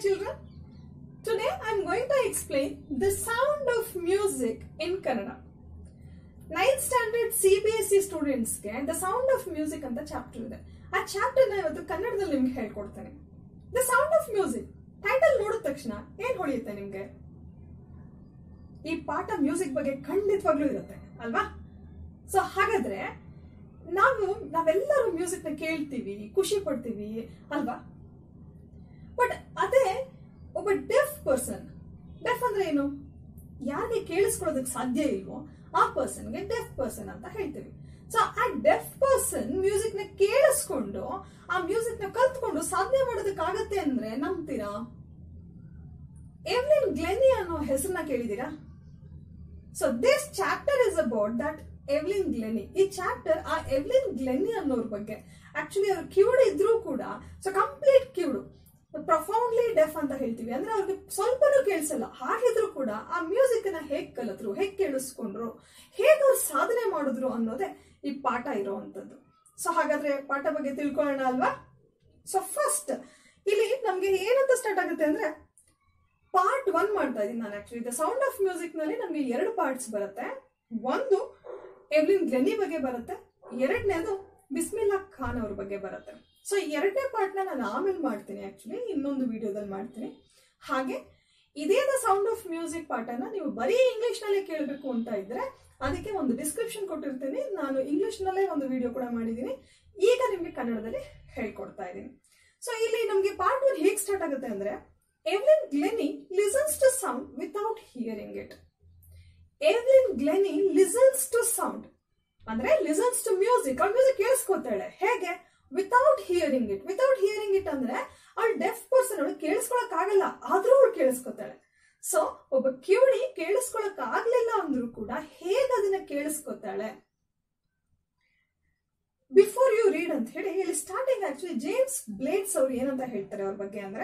children. Today I'm going to explain the sound of music in Kannada. Ninth standard C B S C ಸ್ಟೂಡೆಂಟ್ಸ್ಗೆ the sound of music ಅಂತ chapter ಇದೆ ಆ ಚಾಪ್ಟರ್ನ ಇವತ್ತು ಕನ್ನಡದಲ್ಲಿ ನಿಮ್ಗೆ ಹೇಳ್ಕೊಡ್ತೇನೆ the sound of music title ನೋಡಿದ ತಕ್ಷಣ ಏನ್ ಹೊಳೆಯುತ್ತೆ ನಿಮ್ಗೆ ಈ ಪಾಠ ಮ್ಯೂಸಿಕ್ ಬಗ್ಗೆ ಖಂಡಿತವಾಗ್ಲೂ ಇರುತ್ತೆ ಅಲ್ವಾ ಸೊ ಹಾಗಾದ್ರೆ ನಾವು ನಾವೆಲ್ಲರೂ ಮ್ಯೂಸಿಕ್ ನ ಕೇಳ್ತೀವಿ ಖುಷಿ ಪಡ್ತೀವಿ ಅಲ್ವಾ ಬಟ್ ಅದೇ ಒಬ್ಬ ಡೆಫ್ ಪರ್ಸನ್ ಡೆಫ್ ಅಂದ್ರೆ ಏನು ಯಾರಿಗೆ ಕೇಳಿಸ್ಕೊಳ್ಳೋದಕ್ಕೆ ಸಾಧ್ಯ ಇಲ್ವೋ ಆ ಪರ್ಸನ್ಗೆ ಡೆಫ್ ಪರ್ಸನ್ ಅಂತ ಹೇಳ್ತೀವಿ ಸೊ ಆ ಡೆಫ್ ಪರ್ಸನ್ ಮ್ಯೂಸಿಕ್ ನ ಕೇಳಿಸ್ಕೊಂಡು ಆ ಮ್ಯೂಸಿಕ್ ನ ಕಲ್ತ್ಕೊಂಡು ಸಾಧನೆ ಮಾಡೋದಕ್ಕಾಗತ್ತೆ ಅಂದ್ರೆ ನಂಬ್ತೀರಾ ಎವ್ಲಿನ್ ಗ್ಲೆನಿ ಅನ್ನೋ ಹೆಸರನ್ನ ಕೇಳಿದೀರಾ so this chapter is about that Evelyn Glennie ಈ ಚಾಪ್ಟರ್ ಆ ಎವ್ಲಿನ್ ಗ್ಲೆನಿ ಅನ್ನೋರ್ ಬಗ್ಗೆ ಆಕ್ಚುಲಿ ಅವ್ರು ಕ್ಯೂಡ್ ಇದ್ರೂ ಕೂಡ so complete cured profoundly deaf ಅಂತ ಹೇಳ್ತೀವಿ ಅಂದ್ರೆ ಅವ್ರಿಗೆ ಸ್ವಲ್ಪನೂ ಕೇಳಿಸಲ್ಲ ಹಾಗಿದ್ರು ಕೂಡ ಆ ಮ್ಯೂಸಿಕ್ ನ ಹೇಗ್ ಕಲಿತ್ರು ಹೇಗ್ ಕೇಳಿಸ್ಕೊಂಡ್ರು ಹೇಗ್ ಅವ್ರು ಸಾಧನೆ ಮಾಡಿದ್ರು ಅನ್ನೋದೇ ಈ ಪಾಠ ಇರೋವಂಥದ್ದು ಸೊ ಹಾಗಾದ್ರೆ ಪಾಠ ಬಗ್ಗೆ ತಿಳ್ಕೊಳ್ಳೋಣ ಅಲ್ವಾ ಸೊ ಫಸ್ಟ್ ಇಲ್ಲಿ ನಮ್ಗೆ ಏನಂತ ಸ್ಟಾರ್ಟ್ ಆಗುತ್ತೆ ಅಂದ್ರೆ ಪಾರ್ಟ್ ಒನ್ ಮಾಡ್ತಾ ಇದೀನಿ ನಾನು actually the sound of music ನಲ್ಲಿ ನಮ್ಗೆ ಎರಡು ಪಾರ್ಟ್ಸ್ ಬರುತ್ತೆ ಒಂದು ಎವ್ಲಿನ್ ಗ್ಲೆನಿ ಬಗ್ಗೆ ಬರುತ್ತೆ ಎರಡನೇದು ಬಿಸ್ಮಿಲ್ಲಾ ಖಾನ್ ಅವ್ರ ಬಗ್ಗೆ ಬರುತ್ತೆ ಸೊ ಎರಡನೇ ಪಾರ್ಟ್ ನ ನಾನು ಆಮೇಲೆ ಮಾಡ್ತೀನಿ ಆಕ್ಚುಲಿ ಇನ್ನೊಂದು ವಿಡಿಯೋದಲ್ಲಿ ಮಾಡ್ತೀನಿ ಹಾಗೆ ಇದೇ ದ ಸೌಂಡ್ ಆಫ್ ಮ್ಯೂಸಿಕ್ ಪಾಠನ ನೀವು ಬರೀ ಇಂಗ್ಲಿಷ್ ನಲ್ಲೇ ಕೇಳಬೇಕು ಅಂತ ಇದ್ರೆ ಅದಕ್ಕೆ ಒಂದು ಡಿಸ್ಕ್ರಿಪ್ಷನ್ ಕೊಟ್ಟಿರ್ತೀನಿ ನಾನು ಇಂಗ್ಲಿಷ್ ನಲ್ಲೇ ಒಂದು ವಿಡಿಯೋ ಕೂಡ ಮಾಡಿದ್ದೀನಿ ಈಗ ನಿಮ್ಗೆ ಕನ್ನಡದಲ್ಲಿ ಹೇಳ್ಕೊಡ್ತಾ ಇದ್ದೀನಿ ಸೊ ಇಲ್ಲಿ ನಮ್ಗೆ ಪಾರ್ಟ್ ಒನ್ ಹೇಗೆ ಸ್ಟಾರ್ಟ್ ಆಗುತ್ತೆ ಅಂದ್ರೆ Evelyn Glennie listens to sound without hearing it Evelyn Glennie listens to sound ಅಂದ್ರೆ ಲಿಸನ್ಸ್ ಟು ಮ್ಯೂಸಿಕ್ ಅವ್ಳು ಮ್ಯೂಸಿಕ್ ಕೇಳಿಸ್ಕೊತಾಳೆ ಹೇಗೆ without hearing it without hearing it ಅಂದ್ರೆ ಅವಳು ಡೆಫ್ ಪರ್ಸನ್ ಅವಳು ಕೇಳಿಸ್ಕೊಳಕ್ ಆಗಲ್ಲ ಆದ್ರೂ ಅವಳು ಕೇಳಿಸ್ಕೊತಾಳೆ ಸೊ ಒಬ್ಬ ಕಿವಡಿ ಕೇಳಿಸ್ಕೊಳಕ್ ಆಗ್ಲಿಲ್ಲ ಅಂದ್ರೂ ಕೂಡ ಹೇಗೆ ಅದನ್ನ ಕೇಳಿಸ್ಕೊತಾಳೆ ಬಿಫೋರ್ ಯು ರೀಡ್ ಅಂತ ಹೇಳಿ ಇಲ್ಲಿ ಸ್ಟಾರ್ಟಿಂಗ್ ಆಕ್ಚುಲಿ ಜೇಮ್ಸ್ ಬ್ಲೇಡ್ಸ್ ಅವ್ರು ಏನಂತ ಹೇಳ್ತಾರೆ ಅವ್ರ ಬಗ್ಗೆ ಅಂದ್ರೆ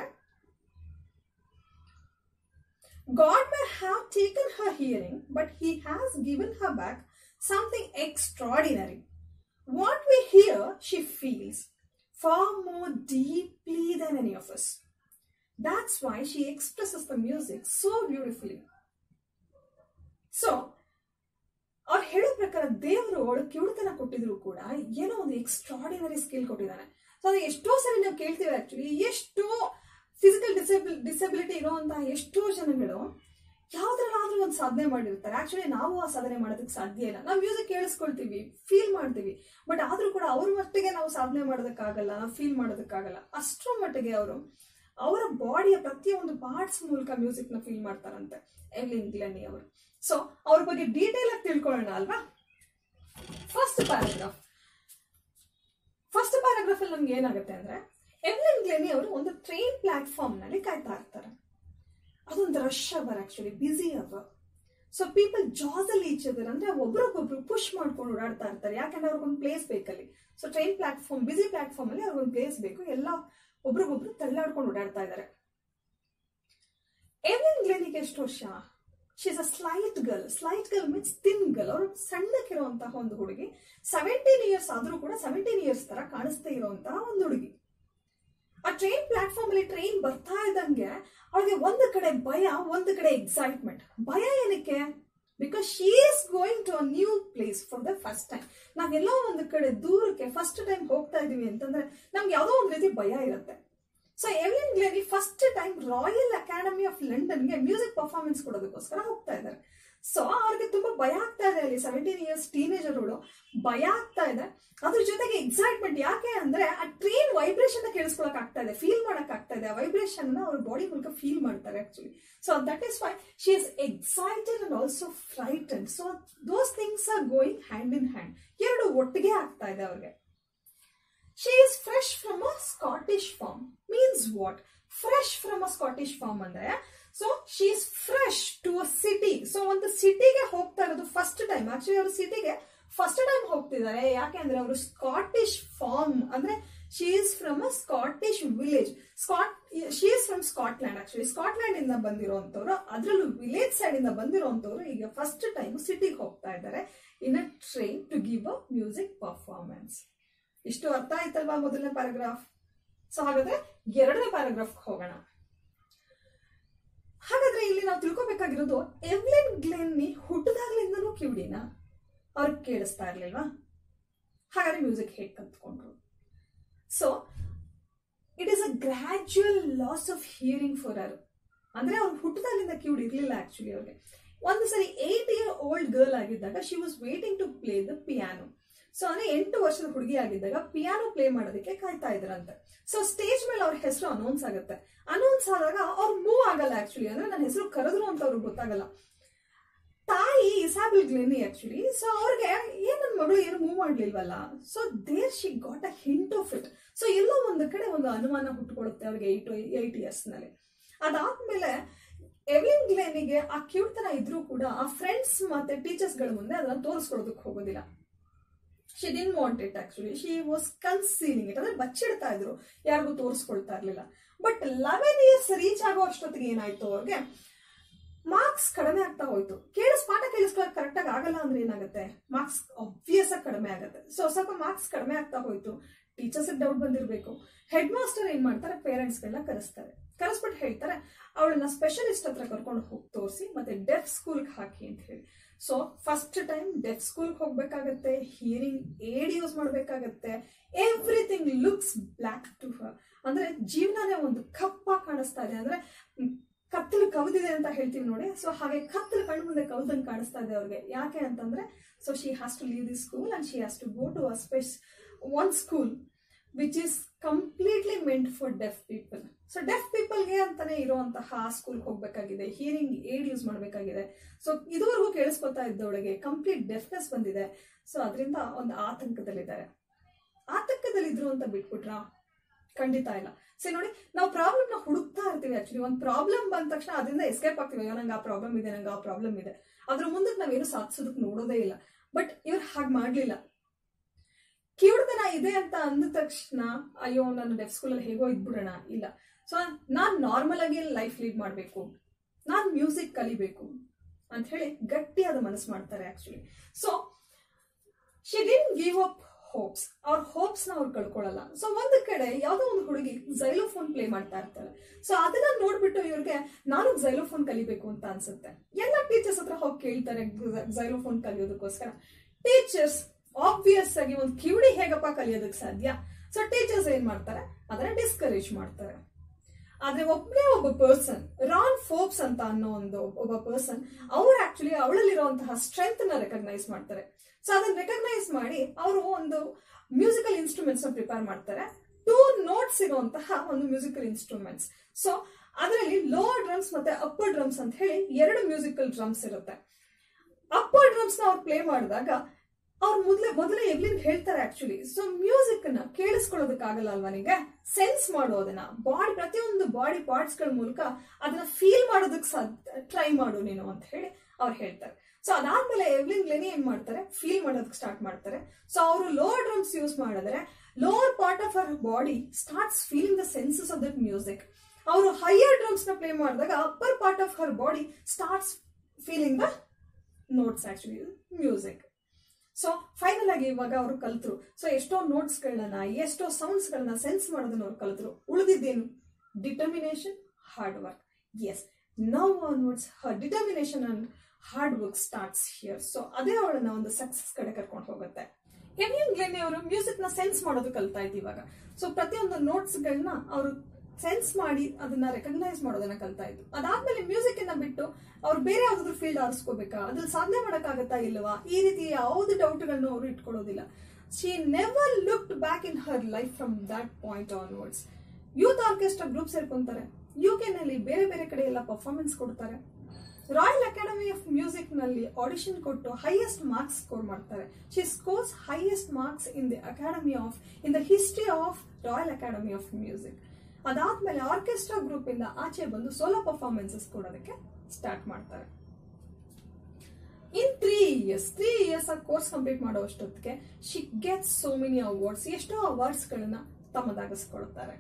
God may have taken her hearing, but He has given her back something extraordinary. What we hear, she feels far more deeply than any of us. That's why she expresses the music so beautifully. So ಅವ್ರು ಹೇಳೋ ಪ್ರಕಾರ ದೇವರು ಅವಳು ಕಿವುಡತನ ಕೊಟ್ಟಿದ್ರು ಕೂಡ ಏನೋ ಒಂದು extraordinary skill ಕೊಟ್ಟಿದ್ದಾನೆ ಸೊ ಅದು ಎಷ್ಟೋ ಸರಿ ನಾವು ಕೇಳ್ತೀವಿ ಆಕ್ಚುಲಿ ಎಷ್ಟೋ ಫಿಸಿಕಲ್ ಡಿಸೇಬಲ್ ಡಿಸಬಿಲಿಟಿ ಇರುವಂತಹ ಎಷ್ಟೋ ಜನಗಳು ಯಾವ್ದ್ರಲ್ಲಾದ್ರೂ ಒಂದು ಸಾಧನೆ ಮಾಡಿರ್ತಾರೆ ಆಕ್ಚುಲಿ ನಾವು ಆ ಸಾಧನೆ ಮಾಡೋದಕ್ಕೆ ಸಾಧ್ಯ ಇಲ್ಲ ನಾವು ಮ್ಯೂಸಿಕ್ ಕೇಳಿಸ್ಕೊಳ್ತೀವಿ ಫೀಲ್ ಮಾಡ್ತೀವಿ ಬಟ್ ಆದ್ರೂ ಕೂಡ ಅವ್ರ ಮಟ್ಟಿಗೆ ನಾವು ಸಾಧನೆ ಮಾಡೋದಕ್ಕಾಗಲ್ಲ ನಾವು ಫೀಲ್ ಮಾಡೋದಕ್ಕಾಗಲ್ಲ ಅಷ್ಟರ ಮಟ್ಟಿಗೆ ಅವರು ಅವರ ಬಾಡಿಯ ಪ್ರತಿಯೊಂದು ಪಾರ್ಟ್ಸ್ ಮೂಲಕ ಮ್ಯೂಸಿಕ್ ನ ಫೀಲ್ ಮಾಡ್ತಾರಂತೆ ಎವ್ಲಿನ್ ಗ್ಲೆನಿ ಅವರು ಸೊ ಅವ್ರ ಬಗ್ಗೆ ಡೀಟೇಲ್ ಆಗಿ ತಿಳ್ಕೊಳ್ಳೋಣ ಅಲ್ವಾ ಫಸ್ಟ್ ಪ್ಯಾರಾಗ್ರಾಫ್ ಫಸ್ಟ್ ಪ್ಯಾರಾಗ್ರಾಫ್ ಅಲ್ಲಿ ನಮ್ಗೆ ಏನಾಗುತ್ತೆ ಅಂದ್ರೆ ಎವ್ಲಿನ್ ಗ್ಲೆನಿ ಅವರು ಒಂದು ಟ್ರೈನ್ ಪ್ಲಾಟ್ಫಾರ್ಮ್ ನಲ್ಲಿ ಕಾಯ್ತಾ ಇರ್ತಾರೆ ಅದೊಂದು rush hour actually busy hour so people jostle each other ಅಂದ್ರೆ ಒಬ್ರಿಗೊಬ್ರು ಪುಷ್ ಮಾಡ್ಕೊಂಡು ಓಡಾಡ್ತಾ ಇರ್ತಾರೆ ಯಾಕಂದ್ರೆ ಅವ್ರಿಗೊಂದು ಪ್ಲೇಸ್ ಬೇಕಲ್ಲಿ so train platform busy platform ಅಲ್ಲಿ ಅವ್ರಿಗೊಂದು ಪ್ಲೇಸ್ ಬೇಕು ಎಲ್ಲ ಒಬ್ರಿಗೊಬ್ರು ತಳ್ಳಾಡ್ಕೊಂಡು ಓಡಾಡ್ತಾ ಇದ್ದಾರೆ ಎವ್ಲಿನ್ ಗ್ಲೆನಿಗೆ ಎಷ್ಟು ವರ್ಷ she's a slight girl slight girl means thin girl ಅವರು ಸಣ್ಣಕ್ಕಿರುವಂತಹ ಒಂದು ಹುಡುಗಿ ಸೆವೆಂಟೀನ್ ಇಯರ್ಸ್ ಆದ್ರೂ ಕೂಡ ಸೆವೆಂಟೀನ್ ಇಯರ್ಸ್ ತರ ಕಾಣಿಸ್ತಾ ಇರುವಂತಹ ಒಂದು ಹುಡುಗಿ ಆ ಟ್ರೈನ್ ಪ್ಲಾಟ್ಫಾರ್ಮ್ ಅಲ್ಲಿ ಟ್ರೈನ್ ಬರ್ತಾ ಇದ್ದಂಗೆ ಅವಳಿಗೆ ಒಂದು ಕಡೆ ಭಯ ಒಂದು ಕಡೆ ಎಕ್ಸೈಟ್ಮೆಂಟ್ ಭಯ ಏನಕ್ಕೆ because she is going to a new place for the first time ನಾವೆಲ್ಲೋ ಒಂದು ಕಡೆ ದೂರಕ್ಕೆ ಫಸ್ಟ್ ಟೈಮ್ ಹೋಗ್ತಾ ಇದೀವಿ ಅಂತಂದ್ರೆ ನಮ್ಗೆ ಯಾವುದೋ ಒಂದು ರೀತಿ ಭಯ ಇರುತ್ತೆ so Evelyn Glennie first time Royal Academy of ಲಂಡನ್ಗೆ ಮ್ಯೂಸಿಕ್ ಪರ್ಫಾರ್ಮೆನ್ಸ್ ಕೊಡೋದಕ್ಕೋಸ್ಕರ ಹೋಗ್ತಾ ಇದ್ದಾರೆ ಸೊ ಅವ್ರಿಗೆ ತುಂಬಾ ಭಯ ಆಗ್ತಾ ಇದೆ ಅಲ್ಲಿ ಸೆವೆಂಟೀನ್ ಇಯರ್ಸ್ ಟೀನೇಜರ್ ಅವಳು ಭಯ ಆಗ್ತಾ ಇದೆ ಅದ್ರ ಜೊತೆಗೆ ಎಕ್ಸೈಟ್ಮೆಂಟ್ ಯಾಕೆ ಅಂದ್ರೆ ಆ ಟ್ರೈನ್ ವೈಬ್ರೇಷನ್ ಕೇಳಿಸ್ಕೊಳಕ್ ಆಗ್ತಾ ಇದೆ ಫೀಲ್ ಮಾಡಕ್ ಆಗ್ತಾ ಇದೆ ಆ ವೈಬ್ರೇಷನ್ ಅವ್ರ ಬಾಡಿ ಮೂಲಕ ಫೀಲ್ ಮಾಡ್ತಾರೆ actually so that is why she is excited and also frighten so those things are going hand in hand ಎರಡು ಒಟ್ಟಿಗೆ ಆಗ್ತಾ ಇದೆ ಅವ್ರಿಗೆ she is fresh from a Scottish farm means what fresh from a Scottish farm ಅಂದ್ರೆ so she is fresh to a city so ಒಂದು ಸಿಟಿಗೆ ಹೋಗ್ತಾ ಇರೋದು ಫಸ್ಟ್ ಟೈಮ್ ಆಕ್ಚುಲಿ ಅವರು ಸಿಟಿಗೆ ಫಸ್ಟ್ ಟೈಮ್ ಹೋಗ್ತಿದ್ದಾರೆ ಯಾಕೆಂದ್ರೆ ಅವರು ಸ್ಕಾಟಿಶ್ ಫಾರ್ಮ್ ಅಂದ್ರೆ she is from a Scottish village Scot she is from Scotland actually Scotland ಇಂದ ಬಂದಿರುವಂತವ್ರು ಅದ್ರಲ್ಲೂ ವಿಲೇಜ್ ಸೈಡ್ ಇಂದ ಬಂದಿರುವಂತವ್ರು ಈಗ ಫಸ್ಟ್ ಟೈಮ್ ಸಿಟಿಗೆ ಹೋಗ್ತಾ ಇದ್ದಾರೆ in a train to give a music performance ಇಷ್ಟು ಅರ್ಥ ಆಯ್ತಲ್ವಾ ಮೊದಲನೇ ಪ್ಯಾರಾಗ್ರಾಫ್ ಸೊ ಹಾಗಾದ್ರೆ ಎರಡನೇ ಪ್ಯಾರಾಗ್ರಾಫ್ ಹೋಗೋಣ ಹಾಗಾದ್ರೆ ಇಲ್ಲಿ ನಾವು ತಿಳ್ಕೊಬೇಕಾಗಿರೋದು ಎವ್ಲಿನ್ ಗ್ಲೆನ್ನಿ ಹುಟ್ಟದಾಗ್ಲಿಂದನೂ ಕಿವಿಡಿನ ಅವ್ರಿಗೆ ಕೇಳಿಸ್ತಾ ಇರ್ಲಿಲ್ವಾ ಹಾಗಾದ್ರೆ ಮ್ಯೂಸಿಕ್ ಹೇಗೆ ಕಲ್ತ್ಕೊಂಡ್ರು so it is a gradual loss of hearing for her ಅಂದ್ರೆ ಅವ್ರು ಹುಟ್ಟದಾಗ್ಲಿಂದ ಕಿವಿಡ್ ಇರ್ಲಿಲ್ಲ ಆಕ್ಚುಲಿ ಅವ್ರಿಗೆ ಒಂದು ಸರಿ ಏಟ್ ಇಯರ್ ಓಲ್ಡ್ ಗರ್ಲ್ ಆಗಿದ್ದಾಗ she was waiting to play the piano so ಅಂದ್ರೆ ಎಂಟು ವರ್ಷದ ಹುಡುಗಿ ಆಗಿದ್ದಾಗ ಪಿಯಾನೋ ಪ್ಲೇ ಮಾಡೋದಕ್ಕೆ ಕಾಯ್ತಾ ಇದ್ರಂತೆ ಸೊ ಸ್ಟೇಜ್ ಮೇಲೆ ಅವ್ರ ಹೆಸರು ಅನೌನ್ಸ್ ಆಗುತ್ತೆ ಅನೌನ್ಸ್ ಆದಾಗ ಅವ್ರು ಮೂವ್ ಆಗಲ್ಲ ಆಕ್ಚುಲಿ ಅಂದ್ರೆ ನನ್ನ ಹೆಸರು ಕರೆದ್ರು ಅಂತ ಅವ್ರಿಗೆ ಗೊತ್ತಾಗಲ್ಲ ತಾಯಿ ಇಸಾಬಲ್ ಗ್ಲೆನಿ ಆಕ್ಚುಲಿ ಸೊ ಅವ್ರಿಗೆ ಏನ್ ನನ್ನ ಮಗಳು ಏನು ಮೂವ್ ಮಾಡ್ಲಿಲ್ವಲ್ಲ so there she got a hint of it so ಎಲ್ಲೋ ಒಂದು ಕಡೆ ಒಂದು ಅನುಮಾನ ಹುಟ್ಟುಕೊಳ್ಳುತ್ತೆ ಅವ್ರಿಗೆ ಏಟ್ ಏಟ್ ಇಯರ್ಸ್ ನಲ್ಲಿ ಅದಾದ್ಮೇಲೆ ಎವ್ಲಿನ್ ಗ್ಲೆನಿಗೆ ಆ ಕ್ಯೂಟ್ತನ ಇದ್ರೂ ಕೂಡ ಆ ಫ್ರೆಂಡ್ಸ್ ಮತ್ತೆ ಟೀಚರ್ಸ್ ಗಳ ಮುಂದೆ ಅದನ್ನ ತೋರಿಸ್ಕೊಳೋದಕ್ಕೆ ಹೋಗೋದಿಲ್ಲ she didn't want it actually she was concealing it ಅಂದ್ರೆ ಬಚ್ಚಿಡ್ತಾ ಇದ್ರು ಯಾರಿಗೂ ತೋರಿಸ್ಕೊಳ್ತಾ ಇರ್ಲಿಲ್ಲ ಬಟ್ ಲೆವೆನ್ ಇಯರ್ಸ್ ರೀಚ್ ಆಗೋ ಅಷ್ಟೊತ್ತಿಗೆ ಏನಾಯ್ತು ಅವ್ರಿಗೆ ಮಾರ್ಕ್ಸ್ ಕಡಿಮೆ ಆಗ್ತಾ ಹೋಯ್ತು ಕೇಳಿಸ್ ಪಾಠ ಕೇಳಿಸ್ಕೊಳಕ್ ಕರೆಕ್ಟ್ ಆಗಿ ಆಗಲ್ಲ ಅಂದ್ರೆ ಏನಾಗುತ್ತೆ ಮಾರ್ಕ್ಸ್ ಆಬ್ವಿಯಸ್ ಆಗಿ ಕಡಿಮೆ ಆಗುತ್ತೆ ಸೊ ಸ್ವಲ್ಪ ಮಾರ್ಕ್ಸ್ ಕಡಿಮೆ ಆಗ್ತಾ ಹೋಯ್ತು ಟೀಚರ್ಸ್ ಡೌಟ್ ಬಂದಿರಬೇಕು ಹೆಡ್ ಮಾಸ್ಟರ್ ಏನ್ ಮಾಡ್ತಾರೆ ಪೇರೆಂಟ್ಸ್ ಗಳನ್ನ ಕರೆಸ್ತಾರೆ ಕರೆಸ್ಬಿಟ್ಟು ಹೇಳ್ತಾರೆ ಅವಳನ್ನ ಸ್ಪೆಷಲಿಸ್ಟ್ ಹತ್ರ ಕರ್ಕೊಂಡು ಹೋಗಿ ತೋರಿಸಿ ಮತ್ತೆ ಡೆಫ್ ಸ್ಕೂಲ್ಗೆ ಹಾಕಿ ಅಂತ ಹೇಳಿ ಸೊ ಫಸ್ಟ್ ಟೈಮ್ ಡೆಫ್ ಸ್ಕೂಲ್ಗೆ ಹೋಗ್ಬೇಕಾಗತ್ತೆ ಹಿಯರಿಂಗ್ ಏಡ್ ಯೂಸ್ ಮಾಡ್ಬೇಕಾಗತ್ತೆ everything looks black to her ಅಂದ್ರೆ ಜೀವನನೇ ಒಂದು ಕಪ್ಪ ಕಾಣಿಸ್ತಾ ಇದೆ ಅಂದ್ರೆ ಕತ್ತಲು ಕವಿದಿದೆ ಅಂತ ಹೇಳ್ತೀವಿ ನೋಡಿ ಸೊ ಹಾಗೆ ಕತ್ತಲು ಕಣ್ಣು ಮುಂದೆ ಕವಿದಂಗೆ ಕಾಣಿಸ್ತಾ ಇದೆ ಅವ್ರಿಗೆ ಯಾಕೆ ಅಂತಂದ್ರೆ so she has to leave the school and she has to go to a special school which is completely meant for deaf people so deaf ಪೀಪಲ್ಗೆ ಅಂತಾನೆ ಇರುವಂತಹ ಸ್ಕೂಲ್ ಹೋಗ್ಬೇಕಾಗಿದೆ ಹಿಯರಿಂಗ್ ಏಡ್ ಯೂಸ್ ಮಾಡಬೇಕಾಗಿದೆ ಸೊ ಇದುವರೆಗೂ ಕೇಳಿಸ್ಕೊತಾ ಇದ್ದವಳಿಗೆ complete deafness ಬಂದಿದೆ so ಅದರಿಂದ ಒಂದು ಆತಂಕದಲ್ಲಿದ್ದಾರೆ ಆತಂಕದಲ್ಲಿದ್ರು ಅಂತ ಬಿಟ್ಬಿಟ್ರ ಖಂಡಿತ ಇಲ್ಲ ಸರಿ ನೋಡಿ ನಾವು ಪ್ರಾಬ್ಲಮ್ ನ ಹುಡುಕ್ತಾ ಇರ್ತೀವಿ ಆಕ್ಚುಲಿ ಒಂದು ಪ್ರಾಬ್ಲಮ್ ಬಂದ ತಕ್ಷಣ ಅದರಿಂದ ಎಸ್ಕೇಪ್ ಆಗ್ತೀವಿ ಅಯ್ಯೋ ನಂಗೆ ಆ ಪ್ರಾಬ್ಲಮ್ ಇದೆ ನಂಗೆ ಆ ಪ್ರಾಬ್ಲಮ್ ಇದೆ ಅದ್ರ ಮುಂದಕ್ಕೆ ನಾವೇನು ಸಾಧಿಸೋದಕ್ಕೆ ನೋಡೋದೇ ಇಲ್ಲ ಬಟ್ ಇವ್ರು ಹಾಗೆ ಮಾಡ್ಲಿಲ್ಲ ಕಿವುಡ್ತನ ಇದೆ ಅಂತ ಅಂದ ತಕ್ಷಣ ಅಯ್ಯೋ ನಾನು ಡೆಫ್ ಸ್ಕೂಲಲ್ಲಿ ಹೇಗೋ ಇದ್ಬಿಡೋಣ ಇಲ್ಲ ಸೊ ನಾನ್ ನಾರ್ಮಲ್ ಆಗಿ ಲೈಫ್ ಲೀಡ್ ಮಾಡಬೇಕು ನಾನ್ ಮ್ಯೂಸಿಕ್ ಕಲಿಬೇಕು ಅಂತ ಹೇಳಿ ಗಟ್ಟಿಯಾದ ಮನಸ್ಸು ಮಾಡ್ತಾರೆ actually so she didn't give up hopes ಅವ್ರ ಹೋಪ್ಸ್ ನ ಅವ್ರು ಕಳ್ಕೊಳ್ಳಲ್ಲ ಸೊ ಒಂದು ಕಡೆ ಯಾವ್ದೋ ಒಂದು ಹುಡುಗಿ ಜೈಲೋಫೋನ್ ಪ್ಲೇ ಮಾಡ್ತಾ ಇರ್ತಾಳೆ ಸೊ ಅದನ್ನ ನೋಡ್ಬಿಟ್ಟು ಇವ್ರಿಗೆ ನಾನು ಜೈಲೋಫೋನ್ ಕಲಿಬೇಕು ಅಂತ ಅನ್ಸುತ್ತೆ ಎಲ್ಲ ಟೀಚರ್ಸ್ ಹತ್ರ ಹೋಗಿ ಕೇಳ್ತಾರೆ ಜೈಲೋಫೋನ್ ಕಲಿಯೋದಕ್ಕೋಸ್ಕರ ಟೀಚರ್ಸ್ ಆಬ್ವಿಯಸ್ ಆಗಿ ಒಂದು ಕಿವಿಡಿ ಹೇಗಪ್ಪ ಕಲಿಯೋದಕ್ಕೆ ಸಾಧ್ಯ ಸೊ ಟೀಚರ್ಸ್ ಏನ್ ಮಾಡ್ತಾರೆ ಅದನ್ನ ಡಿಸ್ಕರೇಜ್ ಮಾಡ್ತಾರೆ ಆದ್ರೆ ಒಬ್ಬನೇ ಒಬ್ಬ ಪರ್ಸನ್ ರಾನ್ ಫೋಬ್ಸ್ ಅಂತ ಅನ್ನೋ ಒಂದು ಒಬ್ಬ ಪರ್ಸನ್ ಅವ್ರು ಆಕ್ಚುಲಿ ಅವಳಲ್ಲಿರುವಂತಹ ಸ್ಟ್ರೆಂತ್ ನ ರೆಕಗ್ನೈಸ್ ಮಾಡ್ತಾರೆ ಸೊ ಅದನ್ನ ರೆಕಗ್ನೈಸ್ ಮಾಡಿ ಅವರು ಒಂದು ಮ್ಯೂಸಿಕಲ್ ಇನ್ಸ್ಟ್ರೂಮೆಂಟ್ಸ್ ನ ಪ್ರಿಪೇರ್ ಮಾಡ್ತಾರೆ ಟೂ ನೋಟ್ಸ್ ಇರುವಂತಹ ಒಂದು ಮ್ಯೂಸಿಕಲ್ ಇನ್ಸ್ಟ್ರೂಮೆಂಟ್ಸ್ ಸೊ ಅದರಲ್ಲಿ ಲೋವರ್ ಡ್ರಮ್ಸ್ ಮತ್ತೆ ಅಪ್ಪರ್ ಡ್ರಮ್ಸ್ ಅಂತ ಹೇಳಿ ಎರಡು ಮ್ಯೂಸಿಕಲ್ ಡ್ರಮ್ಸ್ ಇರುತ್ತೆ ಅಪ್ಪರ್ ಡ್ರಮ್ಸ್ ನ ಅವ್ರು ಪ್ಲೇ ಮಾಡಿದಾಗ ಅವ್ರು ಮೊದಲೇ ಮೊದಲೇ ಎವ್ಲಿನ್ ಹೇಳ್ತಾರೆ ಆಕ್ಚುಲಿ ಸೊ ಮ್ಯೂಸಿಕ್ ನ ಕೇಳಿಸ್ಕೊಳ್ಳೋದಕ್ಕಾಗಲ್ಲ ಅಲ್ವಾ ನಿಂಗೆ ಸೆನ್ಸ್ ಮಾಡೋದನ್ನ ಬಾಡಿ ಪ್ರತಿಯೊಂದು ಬಾಡಿ ಪಾರ್ಟ್ಸ್ ಗಳ ಮೂಲಕ ಅದನ್ನ ಫೀಲ್ ಮಾಡೋದಕ್ಕೆ ಸಾಧ್ಯ ಟ್ರೈ ಮಾಡು ನೀನು ಅಂತ ಹೇಳಿ ಅವ್ರು ಹೇಳ್ತಾರೆ ಸೊ ಅದಾದ್ಮೇಲೆ ಎವ್ಲಿನ್ ಲೆನಿ ಏನ್ ಮಾಡ್ತಾರೆ ಫೀಲ್ ಮಾಡೋದಕ್ಕೆ ಸ್ಟಾರ್ಟ್ ಮಾಡ್ತಾರೆ ಸೊ ಅವರು ಲೋವರ್ ಡ್ರಮ್ಸ್ ಯೂಸ್ ಮಾಡಿದ್ರೆ lower part of our body starts feeling the senses of that music ಅವರು ಹೈಯರ್ ಡ್ರಮ್ಸ್ ನ ಪ್ಲೇ ಮಾಡಿದಾಗ upper part of her body starts feeling the notes actually music so final ಆಗಿ ಇವಾಗ ಅವರು ಕಲ್ತರು so ಎಷ್ಟೋ notes ಗಳನ್ನ ಎಷ್ಟೋ ಸೌಂಡ್ಸ್ ಗಳನ್ನ ಸೆನ್ಸ್ ಮಾಡೋದನ್ನ ಅವ್ರು ಕಲ್ತರು ಉಳಿದಿದ್ದೇನು determination hard work as now onwards her determination and hard work starts here so ಅದೇ ಅವಳನ್ನ ಒಂದು ಸಕ್ಸಸ್ ಕಡೆ ಕರ್ಕೊಂಡು ಹೋಗುತ್ತೆ ಎಮಿಯನ್ ಗ್ಲೆನಿ ಅವರು ಮ್ಯೂಸಿಕ್ ನ ಸೆನ್ಸ್ ಮಾಡೋದು ಕಲ್ತಾ ಇತ್ತು ಇವಾಗ ಸೊ ಪ್ರತಿಯೊಂದು ನೋಟ್ಸ್ ಗಳನ್ನ ಅವರು ಸೆನ್ಸ್ ಮಾಡಿ ಅದನ್ನ ರೆಕಗ್ನೈಸ್ ಮಾಡೋದನ್ನ ಕಲ್ತಾ ಇತ್ತು ಅದಾದ್ಮೇಲೆ ಮ್ಯೂಸಿಕ್ ಅನ್ನ ಬಿಟ್ಟು ಅವ್ರು ಬೇರೆ ಯಾವ್ದಾದ್ರು ಫೀಲ್ಡ್ ಆರಿಸ್ಕೋಬೇಕಾ ಅದ್ರಲ್ಲಿ ಸಾಧನೆ ಮಾಡಕ್ಕಾಗತ್ತಾ ಇಲ್ವಾ ಈ ರೀತಿ ಯಾವ್ದು ಡೌಟ್ಗಳನ್ನು ಅವರು ಇಟ್ಕೊಳ್ಳೋದಿಲ್ಲ she never looked back in her life from that point onwards youth orchestra group ಸೇರ್ಕೊಂತಾರೆ ಯು ನಲ್ಲಿ ಬೇರೆ ಬೇರೆ ಕಡೆ ಎಲ್ಲ ಪರ್ಫಾರ್ಮೆನ್ಸ್ ಕೊಡ್ತಾರೆ ರಾಯಲ್ ಅಕಾಡೆಮಿ ಆಫ್ ಮ್ಯೂಸಿಕ್ ನಲ್ಲಿ ಆಡಿಷನ್ ಕೊಟ್ಟು ಹೈಯೆಸ್ಟ್ ಮಾರ್ಕ್ಸ್ ಸ್ಕೋರ್ ಮಾಡ್ತಾರೆ she scores highest marks in the academy of in the history of Royal Academy of Music ಅದಾದ್ಮೇಲೆ ಆರ್ಕೆಸ್ಟ್ರಾ ಗ್ರೂಪ್ ಇಂದ ಆಚೆ ಬಂದು ಸೋಲೋ ಪರ್ಫಾರ್ಮೆನ್ಸಸ್ ಕೊಡೋದಕ್ಕೆ ಸ್ಟಾರ್ಟ್ ಮಾಡ್ತಾರೆ in three years three years ಆ ಕೋರ್ಸ್ ಕಂಪ್ಲೀಟ್ ಮಾಡೋ ಅಷ್ಟೊತ್ತಿಗೆ she get so many awards ಎಷ್ಟೋ ಅವಾರ್ಡ್ಸ್ ಗಳನ್ನ ತಮ್ಮದಾಗಿಸ್ಕೊಳ್ತಾರೆ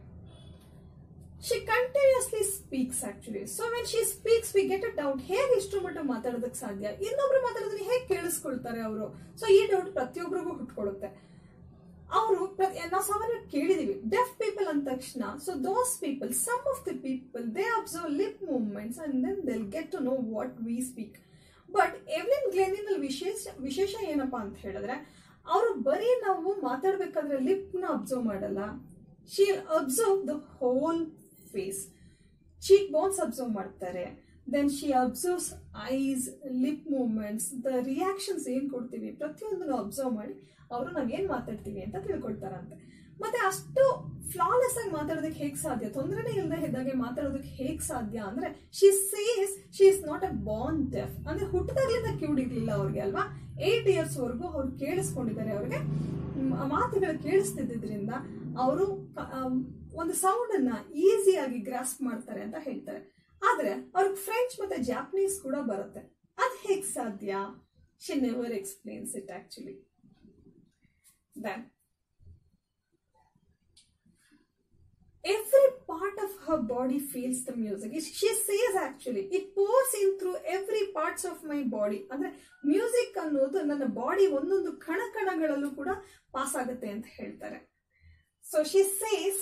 she continuously speaks actually so when she speaks we get a doubt ಹೇಗೆ ಇಷ್ಟು ಮಟ್ಟ ಮಾತಾಡೋದಕ್ಕೆ ಸಾಧ್ಯ ಇನ್ನೊಬ್ರು ಮಾತಾಡೋದನ್ನ ಹೇಗೆ ಕೇಳಿಸ್ಕೊಳ್ತಾರೆ ಅವರು ಸೊ ಈ ಡೌಟ್ ಪ್ರತಿಯೊಬ್ಬರಿಗೂ ಹುಟ್ಕೊಳ್ಳುತ್ತೆ ಅವರು ನಾವು ಸಾಮಾನ್ಯ ಕೇಳಿದೀವಿ ಡೆಫ್ ಪೀಪಲ್ ಅಂದ ತಕ್ಷಣ so those people some of the people they observe lip movements and then they'll get to know what we speak but Evelyn ಗ್ಲೆನಿನಲ್ಲಿ ವಿಶೇಷ ವಿಶೇಷ ಏನಪ್ಪಾ ಅಂತ ಹೇಳಿದ್ರೆ ಅವರು ಬರೀ ನಾವು ಮಾತಾಡ್ಬೇಕಾದ್ರೆ ಲಿಪ್ ನ ಅಬ್ಸರ್ವ್ ಮಾಡಲ್ಲ she observe the whole face cheek bones observe ಮಾಡ್ತಾರೆ then she observes eyes lip movements the reactions ಏನ್ ಕೊಡ್ತೀವಿ ಪ್ರತಿಯೊಂದನ್ನು ಅಬ್ಸರ್ವ್ ಮಾಡಿ ಅವರು ನಾವ್ ಏನ್ ಮಾತಾಡ್ತೀವಿ ಅಂತ ತಿಳ್ಕೊಳ್ತಾರಂತೆ ಮತ್ತೆ ಅಷ್ಟು ಫ್ಲಾಲೆಸ್ ಆಗಿ ಮಾತಾಡೋದಕ್ಕೆ ಹೇಗ್ ಸಾಧ್ಯ ತೊಂದರೆನೇ ಇಲ್ಲದೆ ಇದ್ದಾಗೆ ಮಾತಾಡೋದಕ್ಕೆ ಹೇಗ್ ಸಾಧ್ಯ ಅಂದ್ರೆ she says she is not a born deaf ಅಂದ್ರೆ ಹುಟ್ಟದಾಗ್ಲಿಂದ ಕಿವುಡಿರ್ಲಿಲ್ಲ ಅವ್ರಿಗೆ ಅಲ್ವಾ ಏಟ್ ಇಯರ್ಸ್ ವರೆಗೂ ಅವ್ರು ಕೇಳಿಸ್ಕೊಂಡಿದ್ದಾರೆ ಅವ್ರಿಗೆ ಮ್- ಮಾತುಗಳು ಕೇಳಿಸ್ತಿದ್ದರಿಂದ ಅವರು ಒಂದು ಸೌಂಡ್ ಅನ್ನ ಈಸಿಯಾಗಿ ಗ್ರಾಸ್ಪ್ ಮಾಡ್ತಾರೆ ಅಂತ ಹೇಳ್ತಾರೆ ಆದ್ರೆ ಅವ್ರಿಗೆ ಫ್ರೆಂಚ್ ಮತ್ತೆ ಜಾಪನೀಸ್ ಕೂಡ ಬರುತ್ತೆ ಅದ್ ಹೇಗ್ ಸಾಧ್ಯ she never explains it actually then every part of her body feels the music It- she says actually it pours in through every parts of my body ಅಂದ್ರೆ ಮ್ಯೂಸಿಕ್ ಅನ್ನೋದು ನನ್ನ ಬಾಡಿ ಒಂದೊಂದು ಕಣ ಕಣಗಳಲ್ಲೂ ಕೂಡ ಪಾಸ್ ಆಗುತ್ತೆ ಅಂತ ಹೇಳ್ತಾರೆ so she says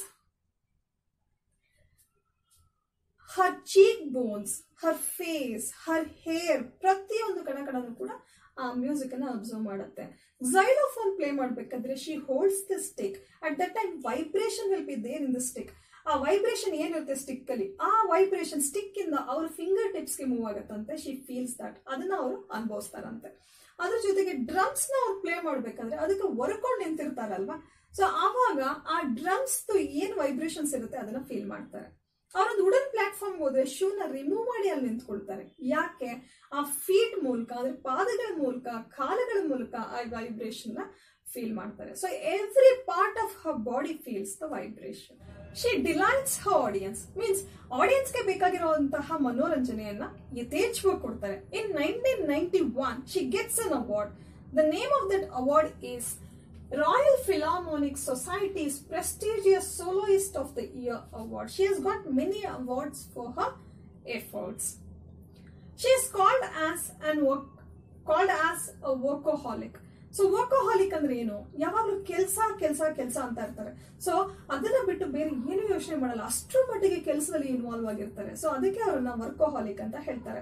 her cheek bones her face her hair ಪ್ರತಿಯೊಂದು ಕಣ ಕಣನೂ ಕೂಡ ಆ ಮ್ಯೂಸಿಕ್ ಅನ್ನ ಅಬ್ಸರ್ವ್ ಮಾಡುತ್ತೆ ಝೈಲೋಫೋನ್ ಪ್ಲೇ ಮಾಡ್ಬೇಕಾದ್ರೆ she holds the stick at that time vibration will be there in the stick ಆ ವೈಬ್ರೇಷನ್ ಏನಿರುತ್ತೆ ಸ್ಟಿಕ್ ಅಲ್ಲಿ ಆ ವೈಬ್ರೇಷನ್ ಸ್ಟಿಕ್ ಇಂದ ಅವ್ರ ಫಿಂಗರ್ ಟಿಪ್ಸ್ ಗೆ ಮೂವ್ ಆಗತ್ತಂತೆ ಶಿ ಫೀಲ್ಸ್ ದಟ್ ಅದನ್ನ ಅವರು ಅನುಭವಿಸ್ತಾರಂತೆ ಅದ್ರ ಜೊತೆಗೆ ಡ್ರಮ್ಸ್ ನ ಅವ್ರು ಪ್ಲೇ ಮಾಡ್ಬೇಕಾದ್ರೆ ಅದಕ್ಕೆ ಹೊರ್ಕೊಂಡು ನಿಂತಿರ್ತಾರಲ್ವಾ ಸೊ ಆವಾಗ ಆ ಡ್ರಮ್ಸ್ ಏನ್ ವೈಬ್ರೇಷನ್ಸ್ ಇರುತ್ತೆ ಅದನ್ನ ಫೀಲ್ ಮಾಡ್ತಾರೆ ಅವರೊಂದು ವುಡನ್ ಪ್ಲಾಟ್ಫಾರ್ಮ್ ಹೋದ್ರೆ ಶೂನ ರಿಮೂವ್ ಮಾಡಿ ಅಲ್ಲಿ ನಿಂತ್ಕೊಳ್ತಾರೆ ಯಾಕೆ ಆ ಫೀಟ್ ಮೂಲಕ ಅಂದ್ರೆ ಪಾದಗಳ ಮೂಲಕ ಕಾಲುಗಳ ಮೂಲಕ ಆ ವೈಬ್ರೇಷನ್ ನ ಫೀಲ್ ಮಾಡ್ತಾರೆ so every part of her body feels the vibration she delights her audience means ಆಡಿಯನ್ಸ್ಗೆ ಬೇಕಾಗಿರುವಂತಹ ಮನೋರಂಜನೆಯನ್ನ ಯಥೇಚ್ಛವಾಗಿ ಕೊಡ್ತಾರೆ in nineteen ninety one she gets an award the name of that award is Royal Philharmonic Society's prestigious Soloist of the Year award. She has got many awards for her efforts. She is called as an work, called as a workaholic. So workaholic ಅಂದ್ರೆ ಏನು ಯಾವಾಗ್ಲೂ ಕೆಲಸ ಕೆಲಸ ಕೆಲಸ ಅಂತ ಇರ್ತಾರೆ so ಅದನ್ನ ಬಿಟ್ಟು ಬೇರೆ ಏನು ಯೋಚನೆ ಮಾಡಲ್ಲ ಅಷ್ಟರ ಮಟ್ಟಿಗೆ ಕೆಲಸದಲ್ಲಿ ಇನ್ವಾಲ್ವ್ ಆಗಿರ್ತಾರೆ ಸೊ ಅದಕ್ಕೆ ಅವ್ರನ್ನ ವರ್ಕೋಹಾಲಿಕ್ ಅಂತ ಹೇಳ್ತಾರೆ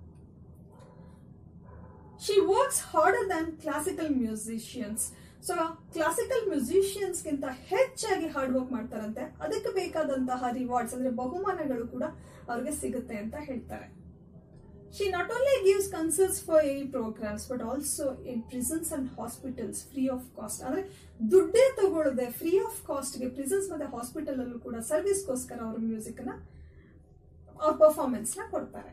she works harder than classical musicians so classical musicians ಗಿಂತ ಹೆಚ್ಚಾಗಿ ಹಾರ್ಡ್ ವರ್ಕ್ ಮಾಡ್ತಾರಂತೆ ಅದಕ್ಕೆ ಬೇಕಾದಂತಹ ರಿವಾರ್ಡ್ಸ್ ಅಂದ್ರೆ ಬಹುಮಾನಗಳು ಕೂಡ ಅವ್ರಿಗೆ ಸಿಗುತ್ತೆ ಅಂತ ಹೇಳ್ತಾರೆ she not only gives concerts for any programmes but also in prisons and hospitals free of cost ಅಂದ್ರೆ ದುಡ್ಡೇ ತಗೊಳ್ಳದೆ ಫ್ರೀ ಆಫ್ ಕಾಸ್ಟ್ಗೆ ಪ್ರಿಸನ್ಸ್ ಮತ್ತೆ ಹಾಸ್ಪಿಟಲ್ ಅಲ್ಲೂ ಕೂಡ ಸರ್ವಿಸ್ಗೋಸ್ಕರ ಅವ್ರ ಮ್ಯೂಸಿಕ್ ನ ಅವ್ರ ಪರ್ಫಾರ್ಮೆನ್ಸ್ ನ ಕೊಡ್ತಾರೆ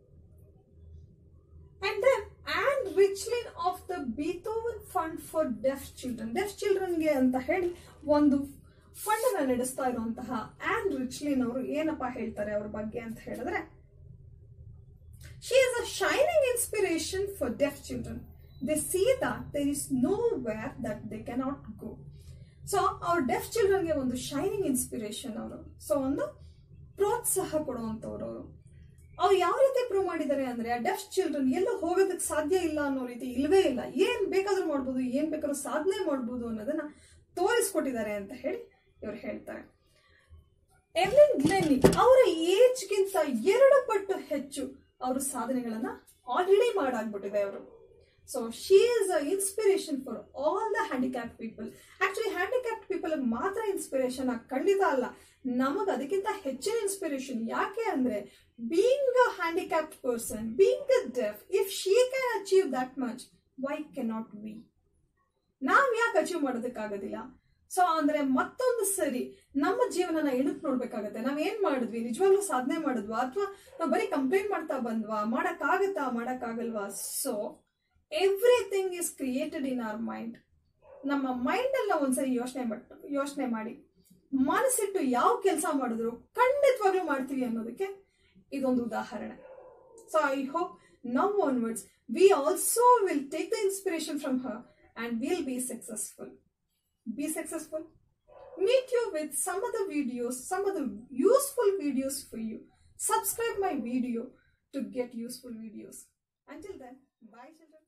ಅಂಡ್ ದೆನ್ ಆಂಡ್ ರಿಚ್ಲಿನ್ of the Beethoven Fund for deaf Children deaf ಚಿಲ್ಡ್ರನ್ಗೆ ಅಂತ ಹೇಳಿ ಒಂದು ಫಂಡ್ ಅನ್ನ ನಡೆಸ್ತಾ ಇರುವಂತಹ ಆಂಡ್ ರಿಚ್ಲಿನ್ ಅವರು ಏನಪ್ಪಾ ಹೇಳ್ತಾರೆ ಅವ್ರ ಬಗ್ಗೆ ಅಂತ ಹೇಳಿದ್ರೆ she is a shining inspiration for deaf children they see that there is no where that they cannot go so ಅವ್ರ ಡೆಫ್ ಚಿಲ್ಡ್ರನ್ಗೆ ಒಂದು ಶೈನಿಂಗ್ ಇನ್ಸ್ಪಿರೇಷನ್ ಅವರು ಸೊ ಒಂದು ಪ್ರೋತ್ಸಾಹ ಕೊಡುವಂತವ್ರು ಅವರು ಅವ್ರು ಯಾವ ರೀತಿ ಪ್ರೂವ್ ಮಾಡಿದ್ದಾರೆ ಅಂದ್ರೆ ಡೆಫ್ ಚಿಲ್ಡ್ರನ್ ಎಲ್ಲೂ ಹೋಗೋದಕ್ಕೆ ಸಾಧ್ಯ ಇಲ್ಲ ಅನ್ನೋ ರೀತಿ ಇಲ್ವೇ ಇಲ್ಲ ಏನ್ ಬೇಕಾದ್ರೂ ಮಾಡ್ಬೋದು ಏನ್ ಬೇಕಾದ್ರೂ ಸಾಧನೆ ಮಾಡ್ಬೋದು ಅನ್ನೋದನ್ನ ತೋರಿಸ್ಕೊಟ್ಟಿದ್ದಾರೆ ಅಂತ ಹೇಳಿ ಇವ್ರು ಹೇಳ್ತಾರೆ ಎರ್ಲಿನ್ ಗ್ಲೆನ್ನಿ ಅವರ ಏಜ್ಗಿಂತ ಎರಡು ಪಟ್ಟು ಹೆಚ್ಚು ಅವರು ಸಾಧನೆಗಳನ್ನ ಆಲ್ರೆಡಿ ಮಾಡಾಗ್ಬಿಟ್ಟಿದೆ ಅವರು so she is a inspiration for all the handicap people actually handicap people ಮಾತ್ರ ಇನ್ಸ್ಪಿರೇಷನ್ ಖಂಡಿತ ಅಲ್ಲ ನಮಗ್ ಅದಕ್ಕಿಂತ ಹೆಚ್ಚಿನ ಇನ್ಸ್ಪಿರೇಷನ್ ಯಾಕೆ ಅಂದ್ರೆ being a handicapped person being a deaf if she can achieve that much why cannot we ನಾವ್ ಯಾಕೆ ಅಚೀವ್ ಮಾಡೋದಕ್ಕಾಗೋದಿಲ್ಲ ಸೊ ಅಂದ್ರೆ ಮತ್ತೊಂದು ಸರಿ ನಮ್ಮ ಜೀವನನ ಎಣಕ್ ನೋಡ್ಬೇಕಾಗತ್ತೆ ನಾವ್ ಏನ್ ಮಾಡಿದ್ವಿ ನಿಜವಾಗ್ಲೂ ಸಾಧನೆ ಮಾಡಿದ್ವಾ ಅಥವಾ ನಾವ್ ಬರೀ ಕಂಪ್ಲೇಂಟ್ ಮಾಡ್ತಾ ಬಂದ್ವಾ ಮಾಡಕ್ಕಾಗತ್ತಾ ಮಾಡಕ್ಕಾಗಲ್ವಾ so everything is created in our mind ನಮ್ಮ ಮೈಂಡ್ ಅಲ್ಲ ಒಂದ್ಸರಿ ಯೋಚನೆ ಯೋಚನೆ ಮಾಡಿ ಮನಸ್ಸಿಟ್ಟು ಯಾವ ಕೆಲಸ ಮಾಡಿದ್ರು ಖಂಡಿತವಾಗ್ಲೂ ಮಾಡ್ತೀವಿ ಅನ್ನೋದಕ್ಕೆ ಇದೊಂದು ಉದಾಹರಣೆ so I hope now onwards we also will take the inspiration from her and will be successful be successful. Meet you with some other videos, some other useful videos for you. Subscribe my video to get useful videos. Until then, bye children.